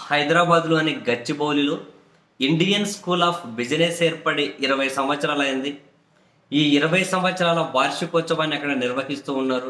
హైదరాబాద్లోని గచ్చిబౌలిలో Indian school of business ఏర్పడి ఇరవై సంవత్సరాలైంది ఈ ఇరవై సంవత్సరాల వార్షికోత్సవాన్ని అక్కడ నిర్వహిస్తూ ఉన్నారు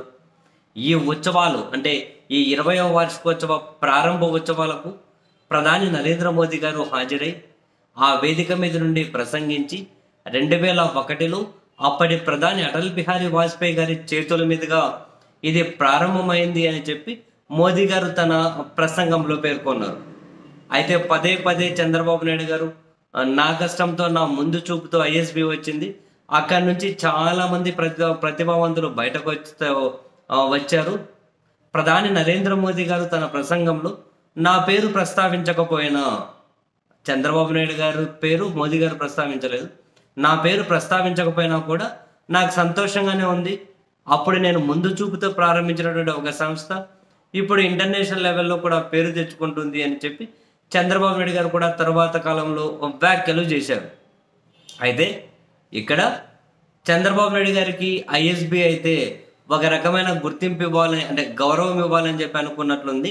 ఈ ఉత్సవాలు అంటే ఈ ఇరవయవ వార్షికోత్సవ ప్రారంభ ఉత్సవాలకు ప్రధాని నరేంద్ర మోదీ గారు హాజరై ఆ వేదిక మీద నుండి ప్రసంగించి రెండు వేల ఒకటిలో అప్పటి ప్రధాని అటల్ బిహారీ వాజ్పేయి గారి చేతుల మీదుగా ఇది ప్రారంభమైంది అని చెప్పి మోదీ గారు తన ప్రసంగంలో పేర్కొన్నారు అయితే పదే పదే చంద్రబాబు నాయుడు గారు "ఆ, నా కష్టంతో నా ముందు చూపుతో ఐఎస్బి వచ్చింది అక్కడి నుంచి చాలా మంది ప్రతి ప్రతిభావంతులు బయటకు వచ్చి ఆ, వచ్చారు ప్రధాని నరేంద్ర మోదీ గారు తన ప్రసంగంలో నా పేరు ప్రస్తావించకపోయినా చంద్రబాబు నాయుడు గారు పేరు మోదీ గారు ప్రస్తావించలేదు నా పేరు ప్రస్తావించకపోయినా కూడా నాకు సంతోషంగానే ఉంది అప్పుడు నేను ముందు చూపుతో ప్రారంభించినటువంటి ఒక సంస్థ ఇప్పుడు ఇంటర్నేషనల్ లెవెల్లో కూడా పేరు తెచ్చుకుంటుంది అని చెప్పి చంద్రబాబు నాయుడు గారు కూడా తర్వాత కాలంలో వ్యాఖ్యలు చేశారు అయితే ఇక్కడ చంద్రబాబు నాయుడు గారికి ఐఎస్బి అయితే ఒక రకమైన గుర్తింపు ఇవ్వాలని అంటే గౌరవం ఇవ్వాలని చెప్పి అనుకున్నట్లుంది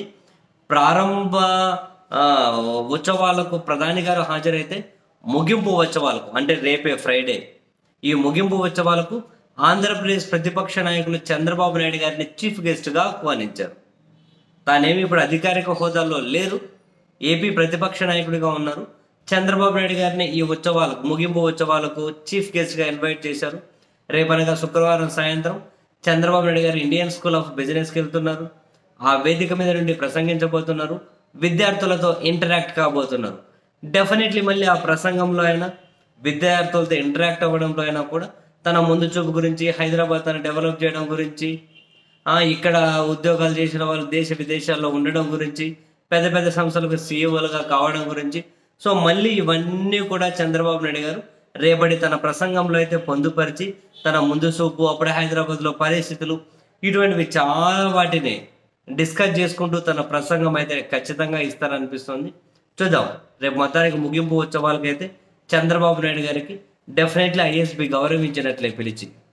ప్రారంభ ఆ, ఉత్సవాలకు ప్రధాని గారు హాజరైతే ముగింపు ఉత్సవాలకు అంటే రేపే ఫ్రైడే ఈ ముగింపు ఉత్సవాలకు ఆంధ్రప్రదేశ్ ప్రతిపక్ష నాయకులు చంద్రబాబు నాయుడు గారిని చీఫ్ గెస్ట్గా ఆహ్వానించారు తానేమి ఇప్పుడు అధికారిక హోదాలో లేరు ఏపీ ప్రతిపక్ష నాయకుడిగా ఉన్నారు చంద్రబాబు నాయుడు గారిని ఈ ఉత్సవాలకు ముగింపు ఉత్సవాలకు చీఫ్ గెస్ట్గా ఇన్వైట్ చేశారు రేపనగా శుక్రవారం సాయంత్రం చంద్రబాబు నాయుడు గారు ఇండియన్ స్కూల్ ఆఫ్ బిజినెస్కి వెళ్తున్నారు ఆ వేదిక మీద నుండి ప్రసంగించబోతున్నారు విద్యార్థులతో ఇంటరాక్ట్ కాబోతున్నారు డెఫినెట్లీ మళ్ళీ ఆ ప్రసంగంలో అయినా విద్యార్థులతో ఇంటరాక్ట్ అవ్వడంలో అయినా కూడా తన ముందు చూపు గురించి హైదరాబాద్ తను డెవలప్ చేయడం గురించి ఆ, ఇక్కడ ఉద్యోగాలు చేసిన వాళ్ళు దేశ విదేశాల్లో ఉండడం గురించి పెద్ద పెద్ద సంస్థలకు సీఈఓలుగా కావడం గురించి సో మళ్ళీ ఇవన్నీ కూడా చంద్రబాబు నాయుడు గారు రేపటి తన ప్రసంగంలో అయితే పొందుపరిచి తన ముందు చూపు అప్పుడే హైదరాబాద్లో పరిస్థితులు ఇటువంటివి చాలా వాటిని డిస్కస్ చేసుకుంటూ తన ప్రసంగం అయితే ఖచ్చితంగా ఇస్తారనిపిస్తుంది చూద్దాం రేపు మొత్తానికి ముగింపు ఉత్సవాలకైతే చంద్రబాబు నాయుడు గారికి డెఫినెట్లీ ఐఎస్బి గౌరవించినట్లే పిలిచి